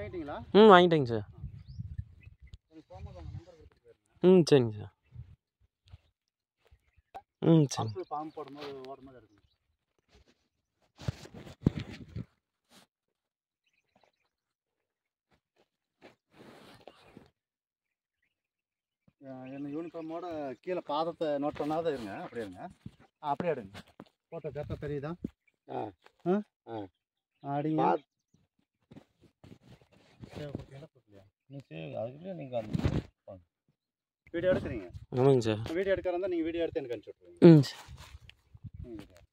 வாங்கிட்டீங்களா ம் வாங்கிட்டேங்க சார் எனக்கு போகும்போது உங்கள் நம்பர் கொடுத்துட்டு போயிருங்க ம் சரிங்க சார் ம் சரி பம்பில் பாம்பு போடும்போது ஓடும்போது இருக்குங்க அஹ் என்ன யூனிஃபார்மோட கீழே பாதத்தை நோட் பண்ணாத இருங்க அப்படியே இருங்க ஆ, அப்படியே எடுங்க ஃபோட்டோ கரெக்டாக தெரியுதா ஆ. ஆ ஆ. அடிங்க பாத்- தேவைப்படுத்தீங்களா கொடுக்கலையா அதுக்குள்ளே நீங்கள் அந்த வீடியோ எடுக்கிறீங்க ஆமாங்க சார் வீடியோ எடுக்கிறதா நீங்கள் வீடியோ எடுத்து எனக்கு அனுப்பிச்சி விட்ருவீங்க ம் சரி ம், வீடியோ